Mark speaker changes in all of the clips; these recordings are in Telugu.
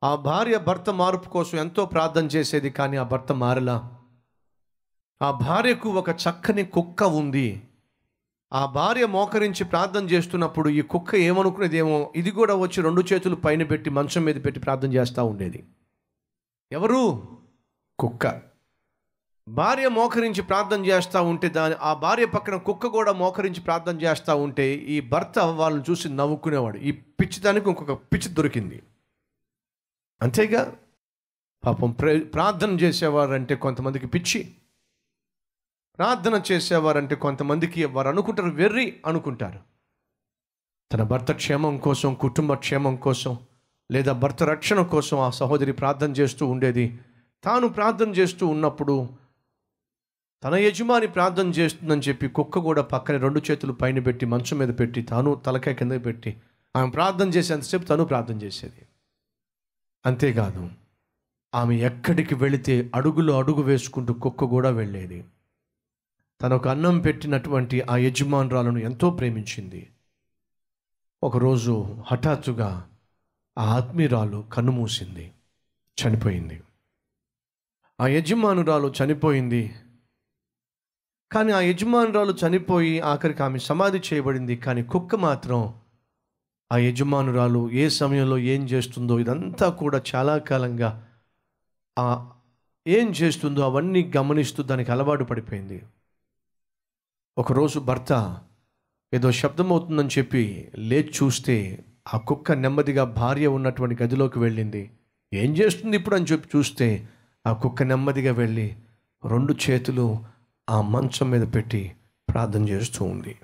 Speaker 1: ఆ భార్య భర్త మార్పు కోసం ఎంతో ప్రార్థన చేసేది కానీ ఆ భర్త మారలా ఆ భార్యకు ఒక చక్కని కుక్క ఉంది ఆ భార్య మోకరించి ప్రార్థన చేస్తున్నప్పుడు ఈ కుక్క ఏమనుకునేదేమో ఇది కూడా వచ్చి రెండు చేతులు పైన పెట్టి మంచం మీద పెట్టి ప్రార్థన చేస్తూ ఉండేది ఎవరు కుక్క భార్య మోకరించి ప్రార్థన చేస్తూ ఉంటే దాని ఆ భార్య పక్కన కుక్క కూడా మోకరించి ప్రార్థన చేస్తూ ఉంటే ఈ భర్త వాళ్ళని చూసి నవ్వుకునేవాడు ఈ పిచ్చిదానికి ఇంకొక పిచ్చి దొరికింది అంతేగా పాపం ప్రే ప్రార్థన చేసేవారంటే కొంతమందికి పిచ్చి ప్రార్థన చేసేవారంటే కొంతమందికి వారు అనుకుంటారు వెర్రి అనుకుంటారు తన భర్త క్షేమం కోసం కుటుంబ క్షేమం కోసం లేదా భర్త రక్షణ కోసం ఆ సహోదరి ప్రార్థన చేస్తూ ఉండేది తాను ప్రార్థన చేస్తూ ఉన్నప్పుడు తన యజమాని ప్రార్థన చేస్తుందని చెప్పి కుక్క కూడా పక్కన రెండు చేతులు పైన పెట్టి మంచం మీద పెట్టి తాను తలకాయ కింద పెట్టి ఆమె ప్రార్థన చేసేంతసేపు తను ప్రార్థన చేసేది అంతేకాదు ఆమె ఎక్కడికి వెళితే అడుగులో అడుగు వేసుకుంటూ కుక్క కూడా వెళ్ళేది తనకు అన్నం పెట్టినటువంటి ఆ యజమానురాలను ఎంతో ప్రేమించింది ఒకరోజు హఠాత్తుగా ఆ ఆత్మీయురాలు కన్నుమూసింది చనిపోయింది ఆ యజమానురాలు చనిపోయింది కానీ ఆ యజమానురాలు చనిపోయి ఆఖరికి ఆమె సమాధి చేయబడింది కానీ కుక్క మాత్రం ఆ యజమానురాలు ఏ సమయంలో ఏం చేస్తుందో ఇదంతా కూడా చాలా కాలంగా ఆ ఏం చేస్తుందో అవన్నీ గమనిస్తూ దానికి అలవాటు పడిపోయింది ఒకరోజు భర్త ఏదో శబ్దం అవుతుందని చెప్పి లేచి చూస్తే ఆ కుక్క నెమ్మదిగా భార్య ఉన్నటువంటి గదిలోకి వెళ్ళింది ఏం చేస్తుంది ఇప్పుడు అని చెప్పి చూస్తే ఆ కుక్క నెమ్మదిగా వెళ్ళి రెండు చేతులు ఆ మంచం మీద పెట్టి ప్రార్థన చేస్తూ ఉంది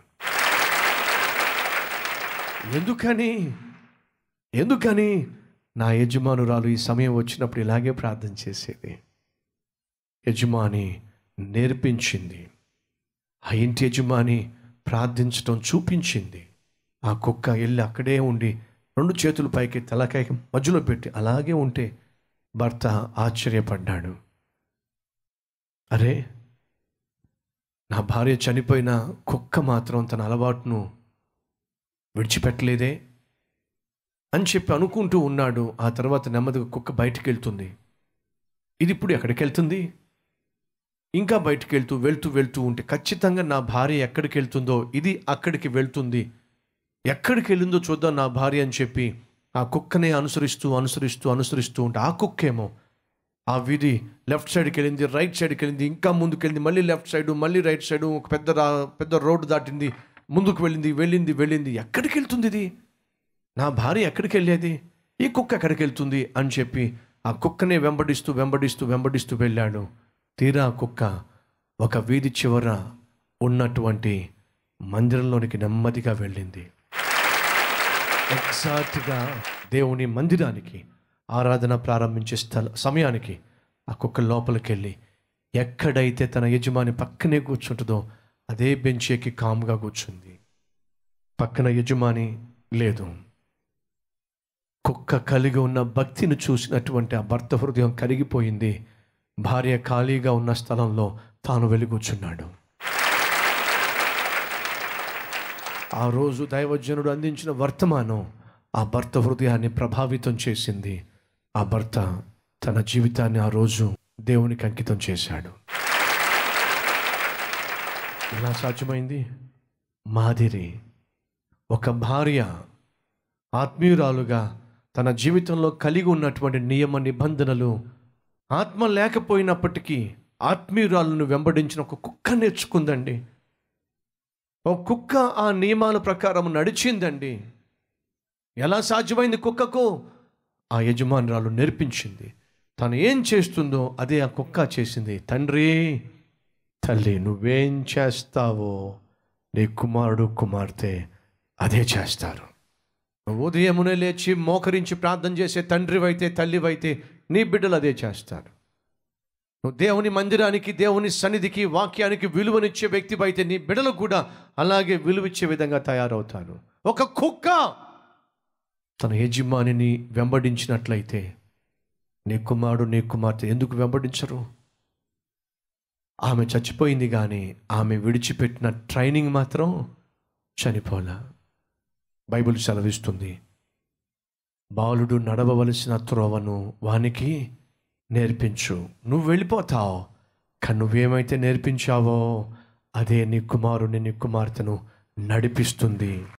Speaker 1: ఎందుకని ఎందుకని నా యజమానురాలు ఈ సమయం వచ్చినప్పుడు ఇలాగే ప్రార్థన చేసేది యజమాని నేర్పించింది ఆ ఇంటి యజమాని ప్రార్థించడం చూపించింది ఆ కుక్క వెళ్ళి అక్కడే ఉండి రెండు చేతులు పైకి తలకాయ మధ్యలో పెట్టి అలాగే ఉంటే భర్త ఆశ్చర్యపడ్డాడు అరే నా భార్య చనిపోయిన కుక్క మాత్రం తన అలవాటును విడిచిపెట్టలేదే అని చెప్పి అనుకుంటూ ఉన్నాడు ఆ తర్వాత నెమ్మదిగా కుక్క బయటికి వెళ్తుంది ఇది ఇప్పుడు ఎక్కడికి వెళ్తుంది ఇంకా బయటికి వెళ్తూ వెళ్తూ వెళ్తూ ఉంటే ఖచ్చితంగా నా భార్య ఎక్కడికి వెళ్తుందో ఇది అక్కడికి వెళ్తుంది ఎక్కడికి వెళ్ళిందో చూద్దాం నా భార్య అని చెప్పి ఆ కుక్కనే అనుసరిస్తూ అనుసరిస్తూ అనుసరిస్తూ ఉంటే ఆ కుక్కేమో ఆ వీధి లెఫ్ట్ సైడ్కి వెళ్ళింది రైట్ సైడ్కి వెళ్ళింది ఇంకా ముందుకు వెళ్ళింది మళ్ళీ లెఫ్ట్ సైడ్ మళ్ళీ రైట్ సైడ్ ఒక పెద్ద రా పెద్ద రోడ్డు దాటింది ముందుకు వెళ్ళింది వెళ్ళింది వెళ్ళింది ఎక్కడికి వెళ్తుంది ఇది నా భార్య ఎక్కడికి వెళ్ళేది ఈ కుక్క ఎక్కడికి వెళ్తుంది అని చెప్పి ఆ కుక్కనే వెంబడిస్తూ వెంబడిస్తూ వెంబడిస్తూ వెళ్ళాడు తీరా ఆ కుక్క ఒక వీధి చివర ఉన్నటువంటి మందిరంలోనికి నెమ్మదిగా వెళ్ళింది ఎగ్జాక్ట్గా దేవుని మందిరానికి ఆరాధన ప్రారంభించే స్థల సమయానికి ఆ కుక్క లోపలికి వెళ్ళి ఎక్కడైతే తన యజమాని పక్కనే కూర్చుంటుందో అదే బెంచ్ ఎక్కి కామ్గా కూర్చుంది పక్కన యజమాని లేదు కుక్క కలిగి ఉన్న భక్తిని చూసినటువంటి ఆ భర్త హృదయం కరిగిపోయింది భార్య ఖాళీగా ఉన్న స్థలంలో తాను వెళ్ళి కూర్చున్నాడు ఆ రోజు దైవజనుడు అందించిన వర్తమానం ఆ భర్త హృదయాన్ని ప్రభావితం చేసింది ఆ భర్త తన జీవితాన్ని ఆ రోజు దేవునికి అంకితం చేశాడు ఎలా సాధ్యమైంది మాదిరి ఒక భార్య ఆత్మీయురాలుగా తన జీవితంలో కలిగి ఉన్నటువంటి నియమ నిబంధనలు ఆత్మ లేకపోయినప్పటికీ ఆత్మీయురాలను వెంబడించిన ఒక కుక్క నేర్చుకుందండి ఒక కుక్క ఆ నియమాల ప్రకారం నడిచిందండి ఎలా సాధ్యమైంది కుక్కకు ఆ యజమానురాలు నేర్పించింది తను ఏం చేస్తుందో అదే ఆ కుక్క చేసింది తండ్రి తల్లి నువ్వేం చేస్తావో నీ కుమారుడు కుమార్తె అదే చేస్తారు నువ్వు ఉదయమునే లేచి మోకరించి ప్రార్థన చేసే తండ్రివైతే తల్లివైతే నీ బిడ్డలు అదే చేస్తారు నువ్వు దేవుని మందిరానికి దేవుని సన్నిధికి వాక్యానికి విలువనిచ్చే వ్యక్తివైతే నీ బిడ్డలు కూడా అలాగే విలువిచ్చే విధంగా తయారవుతారు ఒక కుక్క తన యజమానిని వెంబడించినట్లయితే నీ కుమారుడు నీ కుమార్తె ఎందుకు వెంబడించరు ఆమె చచ్చిపోయింది కానీ ఆమె విడిచిపెట్టిన ట్రైనింగ్ మాత్రం చనిపోలా బైబిల్ సెలవిస్తుంది బాలుడు నడవవలసిన త్రోవను వానికి నేర్పించు నువ్వు వెళ్ళిపోతావు కానీ నువ్వేమైతే నేర్పించావో అదే నీ కుమారుని నీ కుమార్తెను నడిపిస్తుంది